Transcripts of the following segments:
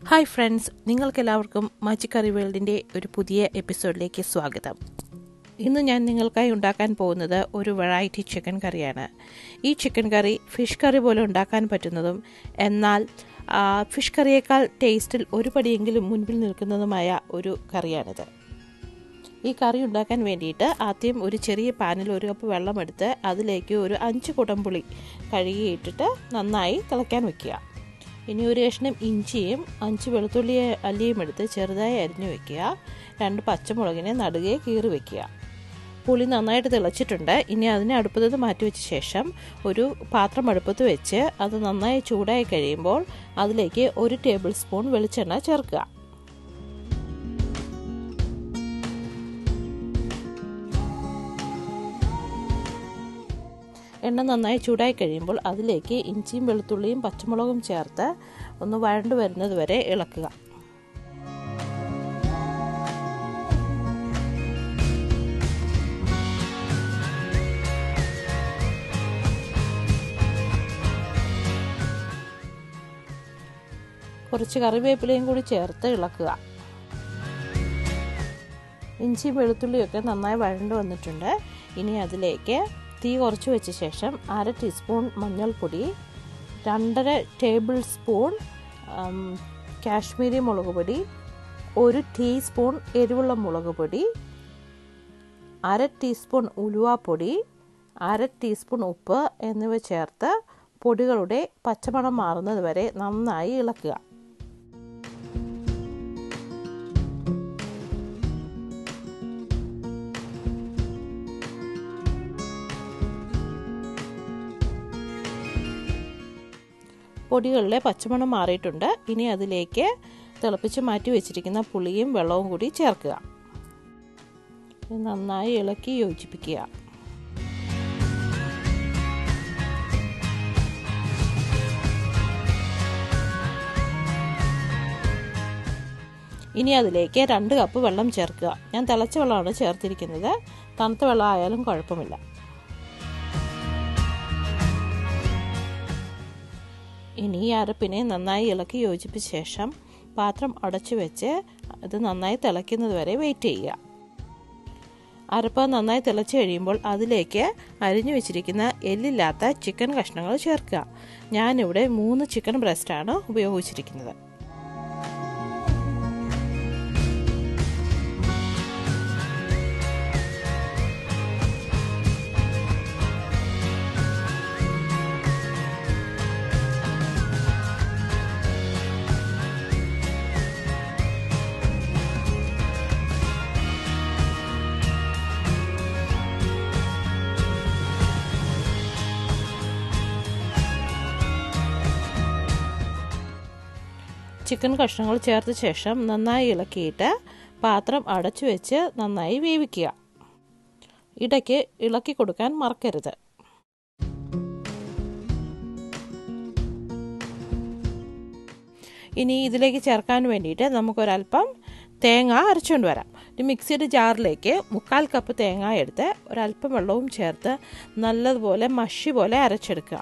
hi friends നിങ്ങൾക്കെല്ലാവർക്കും മാജിക്കറി വേൾഡിൻ്റെ ഒരു പുതിയ എപ്പിസോഡിലേക്ക് സ്വാഗതം ഇന്ന് ഞാൻ നിങ്ങൾക്കായി ഉണ്ടാക്കാൻ പോകുന്നത് ഒരു വെറൈറ്റി ചിക്കൻ കറിയാണ് ഈ ചിക്കൻ കറി ഫിഷ് കറി പോലെ ഉണ്ടാക്കാൻ പറ്റുന്നതും എന്നാൽ ആ, ഫിഷ് കറിയേക്കാൾ ടേസ്റ്റിൽ ഒരു പടിയെങ്കിലും മുൻപിൽ നിൽക്കുന്നതുമായ ഒരു കറിയാണിത് ഈ കറി ഉണ്ടാക്കാൻ വേണ്ടിയിട്ട് ആദ്യം ഒരു ചെറിയ പാനിൽ ഒരു കപ്പ് വെള്ളമെടുത്ത് അതിലേക്ക് ഒരു അഞ്ച് കുടംപുളി കഴുകിയിട്ടിട്ട് നന്നായി തിളയ്ക്കാൻ വെക്കുക ഇനി ഒരു കഷ്ണം ഇഞ്ചിയും അഞ്ച് വെളുത്തുള്ളി അല്ലിയും എടുത്ത് ചെറുതായി അരിഞ്ഞു വെക്കുക രണ്ട് പച്ചമുളകിനെ നടുകെ കീറി വെക്കുക പുളി നന്നായിട്ട് തിളച്ചിട്ടുണ്ട് ഇനി അതിനെ അടുപ്പത്ത് മാറ്റി വെച്ച ശേഷം ഒരു പാത്രം അടുപ്പത്ത് വെച്ച് അത് നന്നായി ചൂടായി കഴിയുമ്പോൾ അതിലേക്ക് ഒരു ടേബിൾ സ്പൂൺ വെളിച്ചെണ്ണ ചേർക്കുക എണ്ണ നന്നായി ചൂടായി കഴിയുമ്പോൾ അതിലേക്ക് ഇഞ്ചിയും വെളുത്തുള്ളിയും പച്ചമുളകും ചേർത്ത് ഒന്ന് വഴണ്ടു വരുന്നത് വരെ ഇളക്കുക കുറച്ച് കറിവേപ്പിലയും കൂടി ചേർത്ത് ഇളക്കുക ഇഞ്ചിയും വെളുത്തുള്ളിയൊക്കെ നന്നായി വഴണ്ടു വന്നിട്ടുണ്ട് ഇനി അതിലേക്ക് തീ കുറച്ച് വെച്ച ശേഷം അര ടീസ്പൂൺ മഞ്ഞൾപ്പൊടി രണ്ടര ടേബിൾ സ്പൂൺ ഉം, കാശ്മീരി മുളക് പൊടി ഒരു ടീസ്പൂൺ എരിവുള്ള മുളക് പൊടി അര ടീസ്പൂൺ ഉലുവാപ്പൊടി അര ടീസ്പൂൺ ഉപ്പ് എന്നിവ ചേർത്ത് പൊടികളുടെ പച്ചമണം മാറുന്നത് വരെ നന്നായി ഇളക്കുക പൊടികളിലെ പച്ചമണം മാറിയിട്ടുണ്ട് ഇനി അതിലേക്ക് തിളപ്പിച്ച് മാറ്റി വെച്ചിരിക്കുന്ന പുളിയും വെള്ളവും കൂടി ചേർക്കുക ഇത് നന്നായി ഇളക്കി യോജിപ്പിക്കുക ഇനി അതിലേക്ക് രണ്ട് കപ്പ് വെള്ളം ചേർക്കുക ഞാൻ തിളച്ച വെള്ളമാണ് ചേർത്തിരിക്കുന്നത് തണുത്ത വെള്ളം ആയാലും കുഴപ്പമില്ല ഇനി ഈ അരപ്പിനെ നന്നായി ഇളക്കി യോജിപ്പിച്ച ശേഷം പാത്രം അടച്ചു വെച്ച് ഇത് നന്നായി തിളയ്ക്കുന്നത് വരെ വെയിറ്റ് ചെയ്യുക അരപ്പ് നന്നായി തിളച്ച് കഴിയുമ്പോൾ അതിലേക്ക് അരിഞ്ഞു വെച്ചിരിക്കുന്ന എല്ലില്ലാത്ത ചിക്കൻ കഷ്ണങ്ങൾ ചേർക്കുക ഞാനിവിടെ മൂന്ന് ചിക്കൻ ബ്രസ്റ്റാണ് ഉപയോഗിച്ചിരിക്കുന്നത് ചിക്കൻ കഷ്ണങ്ങൾ ചേർത്ത ശേഷം നന്നായി ഇളക്കിയിട്ട് പാത്രം അടച്ചു വെച്ച് നന്നായി വേവിക്കുക ഇടയ്ക്ക് ഇളക്കി കൊടുക്കാൻ മറക്കരുത് ഇനി ഇതിലേക്ക് ചേർക്കാൻ വേണ്ടിയിട്ട് നമുക്കൊരല്പം തേങ്ങ അരച്ചുകൊണ്ട് വരാം ഒരു മിക്സിയുടെ ജാറിലേക്ക് മുക്കാൽ കപ്പ് തേങ്ങ എടുത്ത് ഒരല്പം വെള്ളവും ചേർത്ത് നല്ലതുപോലെ മഷി പോലെ അരച്ചെടുക്കുക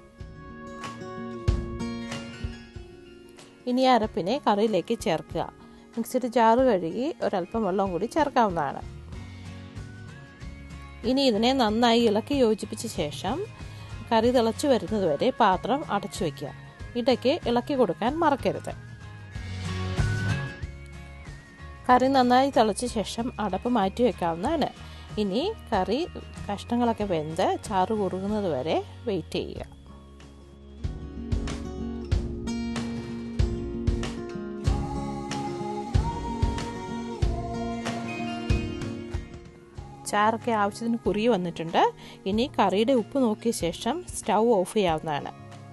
ഇനി ഈ അരപ്പിനെ കറിയിലേക്ക് ചേർക്കുക മിക്സിയുടെ ജാറ് കഴുകി ഒരല്പം വെള്ളം കൂടി ചേർക്കാവുന്നതാണ് ഇനി ഇതിനെ നന്നായി ഇളക്കി യോജിപ്പിച്ച ശേഷം കറി തിളച്ചു വരുന്നത് വരെ പാത്രം അടച്ചു വയ്ക്കുക ഇടയ്ക്ക് ഇളക്കി കൊടുക്കാൻ മറക്കരുത് കറി നന്നായി തിളച്ച ശേഷം അടപ്പ് മാറ്റി വെക്കാവുന്നതാണ് ഇനി കറി കഷ്ണങ്ങളൊക്കെ വെന്ത് ചാറ് കുറുകുന്നത് വരെ വെയിറ്റ് ചെയ്യുക ചാറൊക്കെ ആവശ്യത്തിന് കുറുകി വന്നിട്ടുണ്ട് ഇനി കറിയുടെ ഉപ്പ് നോക്കിയ ശേഷം സ്റ്റൗ ഓഫ് ചെയ്യാവുന്നതാണ്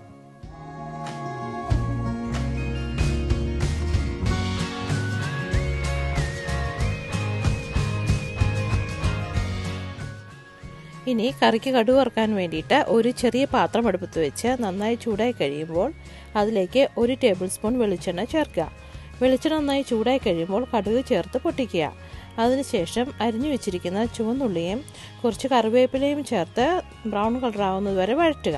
ഇനി കറിക്ക് കടുക് വറുക്കാൻ വേണ്ടിയിട്ട് ഒരു ചെറിയ പാത്രം അടുപ്പത്ത് വെച്ച് നന്നായി ചൂടായി കഴിയുമ്പോൾ അതിലേക്ക് ഒരു ടേബിൾ സ്പൂൺ വെളിച്ചെണ്ണ ചേർക്കുക വെളിച്ചെണ്ണ നന്നായി ചൂടായി കഴിയുമ്പോൾ കടുക് ചേർത്ത് പൊട്ടിക്കുക അതിനുശേഷം അരിഞ്ഞു വെച്ചിരിക്കുന്ന ചുവന്നുള്ളിയും കുറച്ച് കറിവേപ്പിലയും ചേർത്ത് ബ്രൗൺ കളർ ആവുന്നത് വരെ വഴറ്റുക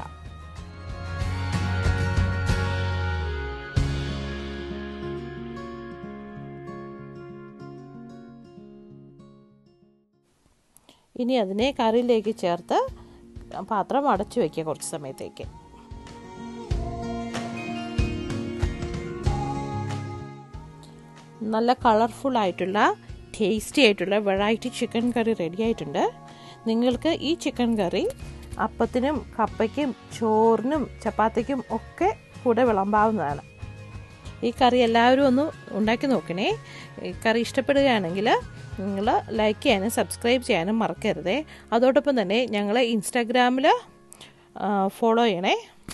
ഇനി അതിനെ കറിയിലേക്ക് ചേർത്ത് പാത്രം അടച്ചു വയ്ക്കുക കുറച്ച് സമയത്തേക്ക് നല്ല കളർഫുൾ ആയിട്ടുള്ള ടേസ്റ്റി ആയിട്ടുള്ള വെറൈറ്റി ചിക്കൻ കറി റെഡി ആയിട്ടുണ്ട് നിങ്ങൾക്ക് ഈ ചിക്കൻ കറി അപ്പത്തിനും കപ്പയ്ക്കും ചോറിനും ചപ്പാത്തിക്കും ഒക്കെ കൂടെ വിളമ്പാവുന്നതാണ് ഈ കറി എല്ലാവരും ഒന്ന് ഉണ്ടാക്കി നോക്കണേ ഈ കറി ഇഷ്ടപ്പെടുകയാണെങ്കിൽ നിങ്ങൾ ലൈക്ക് ചെയ്യാനും സബ്സ്ക്രൈബ് ചെയ്യാനും മറക്കരുതേ അതോടൊപ്പം തന്നെ ഞങ്ങളെ ഇൻസ്റ്റാഗ്രാമിൽ ഫോളോ ചെയ്യണേ